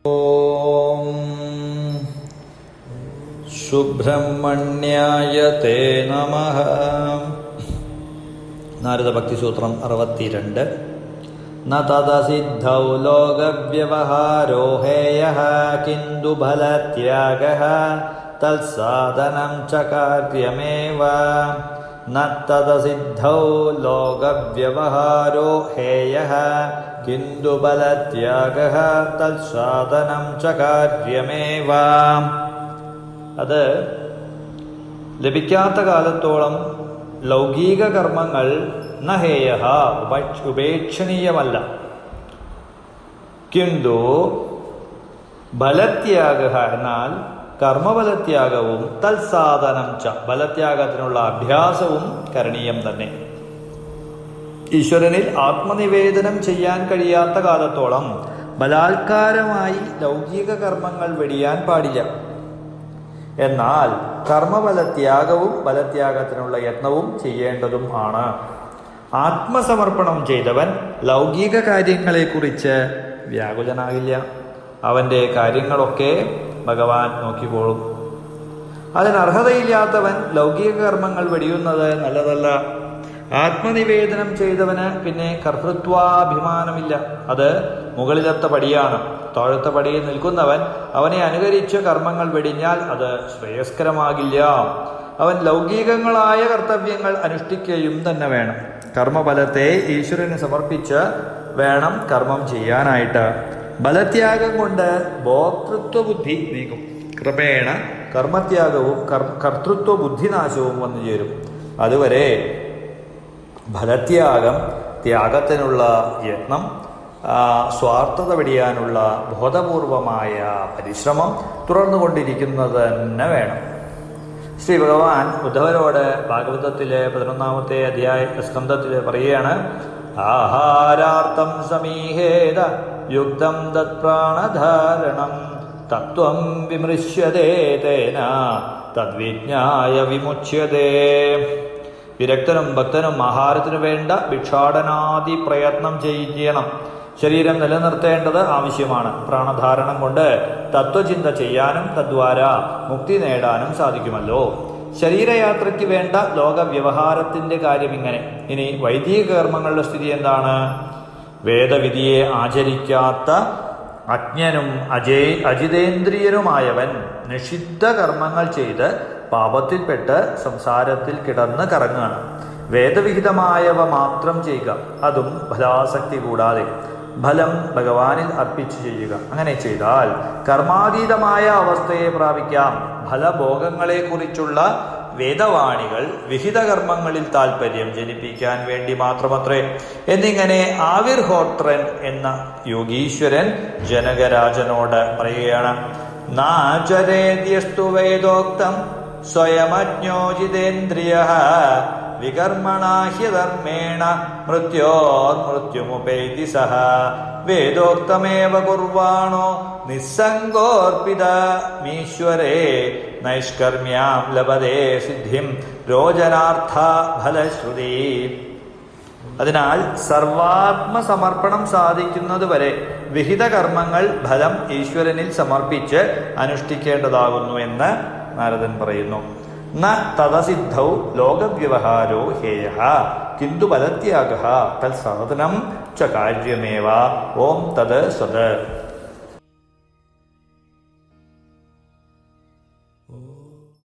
ॐ സുബ്രഹ്മണ്യായ തേ നമ നാരദഭക്തിസൂത്രം അറുപത്തിരണ്ട് ന തദസിദ്ധൗ ലോകവ്യവഹാരോ ഹേയ കിന്തു ഫലത്യാഗ തത്സാധനം ച കാര്യമേവ ന തദസിദ്ധൗ ലോകവ്യവഹാരോ ഹേയ കിന്തു ഫലത്യാഗ തത്സാധനം ച കാര്യമേവ അത് ലഭിക്കാത്ത കാലത്തോളം ലൗകിക കർമ്മങ്ങൾ നഹേയ ഉപേക്ഷണീയമല്ല കിന്തു ബലത്യാഗ എന്നാൽ കർമ്മബലത്യാഗവും തത്സാധനം ച ബലത്യാഗത്തിനുള്ള അഭ്യാസവും കരണീയം തന്നെ ഈശ്വരനിൽ ആത്മനിവേദനം ചെയ്യാൻ കഴിയാത്ത കാലത്തോളം ബലാത്കാരമായി ലൗകിക കർമ്മങ്ങൾ വെടിയാൻ പാടില്ല എന്നാൽ കർമ്മബലത്യാഗവും ബലത്യാഗത്തിനുള്ള യത്നവും ചെയ്യേണ്ടതും ആണ് ആത്മസമർപ്പണം ചെയ്തവൻ ലൗകിക കാര്യങ്ങളെക്കുറിച്ച് വ്യാകുലനാകില്ല അവൻ്റെ കാര്യങ്ങളൊക്കെ ഭഗവാൻ നോക്കിക്കോളും അതിന് അർഹതയില്ലാത്തവൻ ലൗകിക കർമ്മങ്ങൾ വെടിയുന്നത് നല്ലതല്ല ആത്മനിവേദനം ചെയ്തവന് പിന്നെ കർത്തൃത്വാഭിമാനമില്ല അത് മുകളിലത്തെ പടിയാണ് താഴത്തെ പടിയിൽ നിൽക്കുന്നവൻ അവനെ അനുകരിച്ച് കർമ്മങ്ങൾ വെടിഞ്ഞാൽ അത് ശ്രേയസ്കരമാകില്ല അവൻ ലൗകികങ്ങളായ കർത്തവ്യങ്ങൾ അനുഷ്ഠിക്കുകയും തന്നെ വേണം കർമ്മഫലത്തെ ഈശ്വരന് സമർപ്പിച്ച് വേണം കർമ്മം ചെയ്യാനായിട്ട് ബലത്യാഗം കൊണ്ട് ഭോക്തൃത്വ ബുദ്ധി നീങ്ങും ക്രമേണ കർമ്മത്യാഗവും കർത്തൃത്വ ബുദ്ധിനാശവും വന്നു ചേരും അതുവരെ ഫലത്യാഗം ത്യാഗത്തിനുള്ള യത്നം സ്വാർത്ഥത വെടിയാനുള്ള ബോധപൂർവമായ പരിശ്രമം തുടർന്നുകൊണ്ടിരിക്കുന്നത് തന്നെ വേണം ശ്രീ ഭഗവാൻ ഉദ്ധവരോട് ഭാഗവതത്തിലെ പതിനൊന്നാമത്തെ അധ്യായ സ്കന്ധത്തിൽ പറയുകയാണ് ആഹാരാർത്ഥം സമീഹേത യുക്തം തത്പ്രാണധാരണം തത്വം വിമൃശ്യതേ തേന തദ്വിജ്ഞായ വിമുച്യതേ വിരക്തനും ഭക്തനും ആഹാരത്തിനു വേണ്ട ഭിക്ഷാടനാദി പ്രയത്നം ചെയ്യണം ശരീരം നിലനിർത്തേണ്ടത് ആവശ്യമാണ് പ്രാണധാരണം കൊണ്ട് തത്വചിന്ത ചെയ്യാനും തദ്വാര മുക്തി നേടാനും സാധിക്കുമല്ലോ ശരീരയാത്രയ്ക്ക് വേണ്ട ലോക വ്യവഹാരത്തിന്റെ കാര്യം ഇങ്ങനെ ഇനി വൈദിക കർമ്മങ്ങളുടെ സ്ഥിതി എന്താണ് വേദവിധിയെ ആചരിക്കാത്ത അജ്ഞനും അജയ് അജിതേന്ദ്രിയനുമായവൻ നിഷിദ്ധ കർമ്മങ്ങൾ ചെയ്ത് പാപത്തിൽപ്പെട്ട് സംസാരത്തിൽ കിടന്ന് കറങ്ങുകയാണ് വേദവിഹിതമായവ മാത്രം ചെയ്യുക അതും ഫലാസക്തി കൂടാതെ ഫലം ഭഗവാനിൽ അർപ്പിച്ചു ചെയ്യുക അങ്ങനെ ചെയ്താൽ കർമാതീതമായ അവസ്ഥയെ പ്രാപിക്കാം ഫലഭോഗങ്ങളെ കുറിച്ചുള്ള വേദവാണികൾ വിഹിത കർമ്മങ്ങളിൽ താല്പര്യം ജനിപ്പിക്കാൻ വേണ്ടി മാത്രമത്രേ എന്നിങ്ങനെ ആവിർഹോത്രൻ എന്ന യോഗീശ്വരൻ ജനകരാജനോട് പറയുകയാണ് നാചരേദ്യസ്തു വേദോക്തം സ്വയമജ്ഞോജിതേന്ദ്രിയ വികർമ്മണാഹ്യധർമ്മേണ മൃത്യോർമൃത്യുമുപൈതി സഹ വേദോക്തമേവ കുർവാണോ നിസ്സംഗോർപ്പിതമീശ്വരേ നൈഷ്കർമ്യാം ലഭതേ സിദ്ധിം രോചനാർത്ഥ ഫലശ്രുതി അതിനാൽ സർവാത്മസമർപ്പണം സാധിക്കുന്നത് വരെ വിഹിത കർമ്മങ്ങൾ ഫലം ഈശ്വരനിൽ സമർപ്പിച്ച് അനുഷ്ഠിക്കേണ്ടതാകുന്നു എന്ന് നാരദൻ പറയുന്നു ന തദസിദ്ധൗ ലോകവ്യവഹാരോ ഹേയ കിന്തു ബലത്യാഗ തത്സാധനം ച കാര്യമേവ ഓം തത് സത് ഓ